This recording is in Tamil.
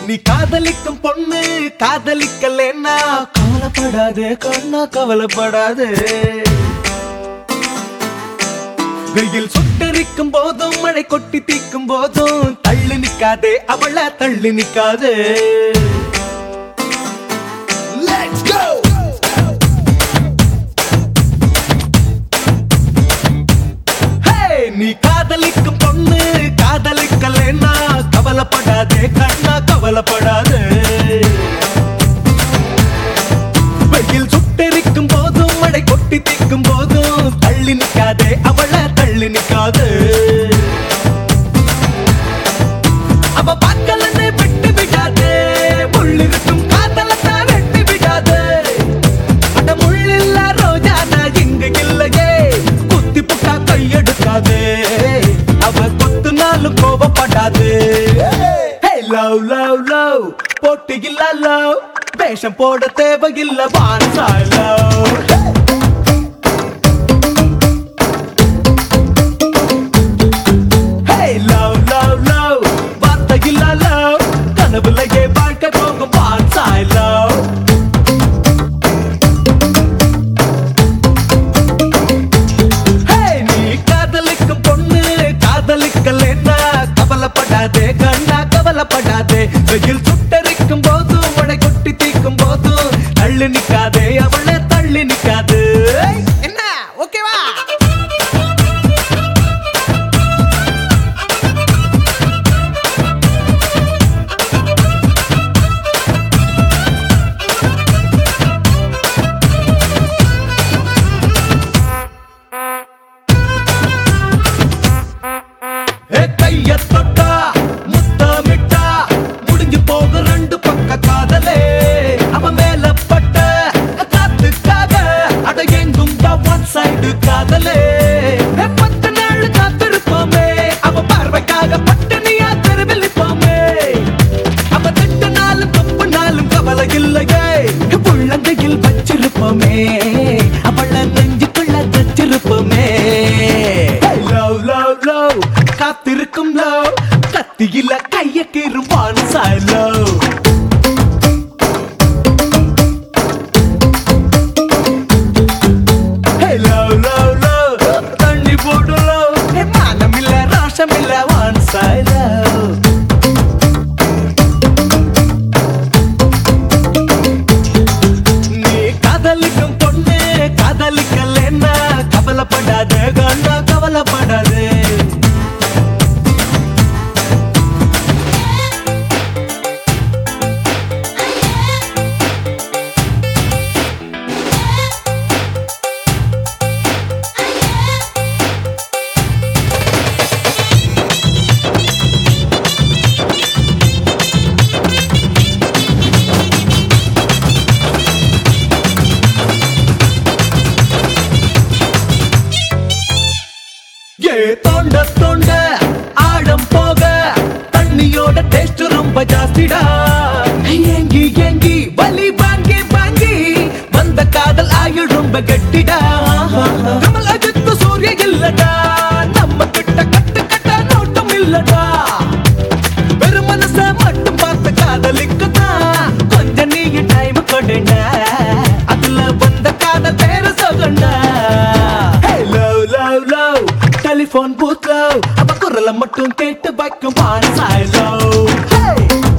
நீ காதலிக்கும் பொண்ணு காதலிக்கலன்னா கவலைப்படாதே கண்ணா கவலைப்படாதே வெயில் சுட்டரிக்கும் போதும் மழை கொட்டி தீக்கும் போதும் தள்ளி நிக்காதே அவள தள்ளி நிக்காதே Let's go! Hey! நீ காதலிக்கும் பொண்ணு காதலிக்கலன்னா கவலைப்படாதே கண்ணா கவலைப்படாதே வெயில் சுட்டெரிக்கும் போதும் மழை கொட்டி தீக்கும் போதும் தள்ளி நிக்காதே அவள தள்ளி நிக்காதே அவ பார்க்கலன்னு விட்டு விடாதே முள்ளிருக்கும் காதலத்தான் வெட்டி விடாதே அட முள்ளில்ல ரோஜா நான் இங்க இல்லையே குத்தி புட்டா கையெடுக்காதே அவ கொத்துனாலும் கோபப்படாதே லவ் லவ் லவ் போட்டு இல்ல லவ் வேஷம் போட தேவையில்ல வான்சா love Hey, love, love, love. வார்த்தையில்ல love. கனவுலயே வாழ்க்கை போகும் வான்சாய் love. Hey, நீ காதலிக்கும் பொண்ணு காதலிக்கலைன்னா கவலைப்படாதே கண்ணா கவலைப்படாதே வெயில் சுட்டரிக்கும் போதும் மழை கொட்டி தீக்கும் போதும் தள்ளி நிக்காதே அவளை தள்ளி நிக்காது என்ன ஓகேவா ஏ கைய தொட்டா முத்தமிட்டா முடிஞ்சு போக ரெண்டு பக்க காதலே அவன் மேல பட்ட காத்துக்காக அட எங்கும் ஒன் சைடு காதலே ஏ, பத்து நாள் காத்திருப்போமே அவ பார்வைக்காக பட்டினியா தெருவில் நிற்போமே அவ திட்டு நாளும் தப்பு நாளும் கவலை இல்லையே உள்ளங்கையில் வச்சிருப்போமே அவள நெஞ்சுக்குள்ள தச்சிருப்போமே லவ் லவ் லவ் காத்திருக்கும் லவ் கத்தியில கைய கீறுவான் சாய் லவ் லவ் லவ் லவ் தண்ணி போடு லவ் மானம் இல்ல ரோஷம் இல்ல வான் சாய் லவ் நீ காதலிக்கும் பொண்ணு காதலிக்கலன்னா கவலைப்படாத கண்ணா கவலைப்படாதே ஏ தோண்ட தோண்ட ஆழம் போக தண்ணியோட டேஸ்ட் ரொம்ப ஜாஸ்திடா ஏங்கி ஏங்கி வலி வாங்கி வாங்கி வந்த காதல் ஆயுள் ரொம்ப கெட்டிடா கமல் அஜித் சூரிய இல்லடா நம்ம கிட்ட கட்டு கட்ட நோட்டம் இல்லடா வெறும் மனச மட்டும் பார்த்து காதலிக்குதான் கொஞ்சம் நீ டைம் கொடுடா அதுல வந்த காதல் பேரு சொல்லண்டா love love love telephone booth love அவ குரலை மட்டும் கேட்டு வைக்கும் பான் சாய் லவ்